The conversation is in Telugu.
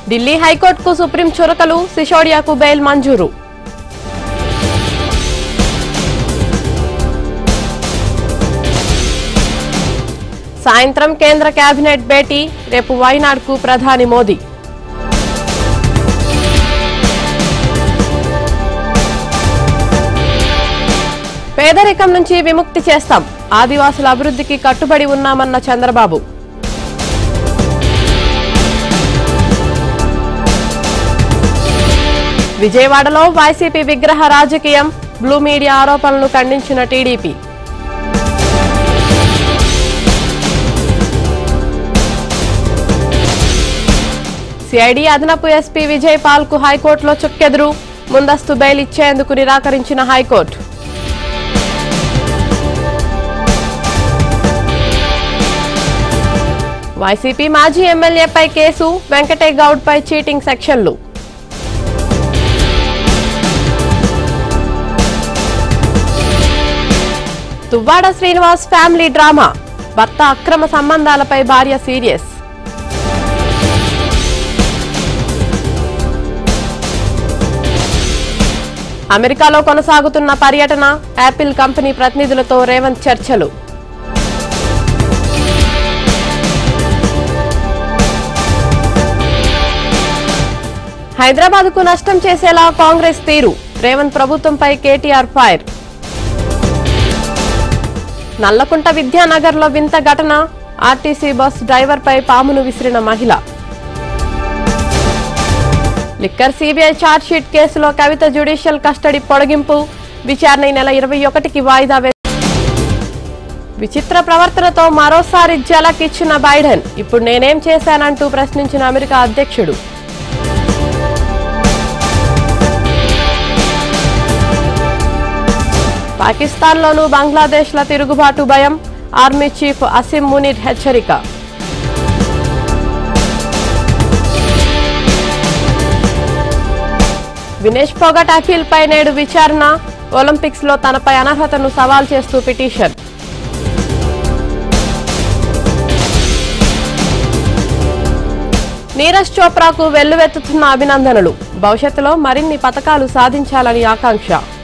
ఢిల్లీ హైకోర్టుకు సుప్రీం చురకలు సిసోడియాకు బెయిల్ మంజూరు సాయంత్రం కేంద్ర కేబినెట్ భేటీ రేపు వైనాడ్కు ప్రధాని మోదీ పేదరికం నుంచి విముక్తి చేస్తాం ఆదివాసుల అభివృద్ధికి కట్టుబడి ఉన్నామన్న చంద్రబాబు విజయవాడలో వైసీపీ విగ్రహ రాజకీయం బ్లూ మీడియా ఆరోపణలను ఖండించిన టీడీపీ సిఐడి అదనపు ఎస్పీ విజయ్ పాల్ కు హైకోర్టులో చుక్కెదురు ముందస్తు బెయిల్ ఇచ్చేందుకు నిరాకరించిన హైకోర్టు వైసీపీ మాజీ ఎమ్మెల్యేపై కేసు వెంకటే గౌడ్ పై చీటింగ్ సెక్షన్లు తువ్వాడ శ్రీనివాస్ ఫ్యామిలీ డ్రామా భర్త అక్రమ సంబంధాలపై భార్య సీరియస్ అమెరికాలో కొనసాగుతున్న పర్యటన యాపిల్ కంపెనీ ప్రతినిధులతో రేవంత్ చర్చలు హైదరాబాద్ కు నష్టం చేసేలా కాంగ్రెస్ తీరు రేవంత్ ప్రభుత్వంపై కేటీఆర్ ఫైర్ నల్లకుంట విద్యానగర్లో వింత ఘటన ఆర్టీసీ బస్ డ్రైవర్పై పామును విసిరిన మహిళ లిక్కర్ సిబిఐ ఛార్జ్షీట్ కేసులో కవిత జ్యుడిషియల్ కస్టడీ పొడిగింపు విచారణ ఈ నెల ఇరవై ఒకటికి వాయిదా వే విచిత్ర ప్రవర్తనతో మరోసారి జలక్ ఇచ్చిన బైడెన్ ఇప్పుడు నేనేం చేశానంటూ ప్రశ్నించిన అమెరికా అధ్యక్షుడు పాకిస్తాన్లోనూ బంగ్లాదేశ్ల తిరుగుబాటు భయం ఆర్మీ చీఫ్ అసిం మునీర్ హెచ్చరిక వినేష్ ఫోగట్ అఖిల్పై నేడు విచారణ ఒలింపిక్స్ లో తనపై అనర్హతను సవాల్ చేస్తూ పిటిషన్ నీరజ్ చోప్రాకు వెల్లువెత్తుతున్న అభినందనలు భవిష్యత్తులో మరిన్ని పతకాలు సాధించాలని ఆకాంక్ష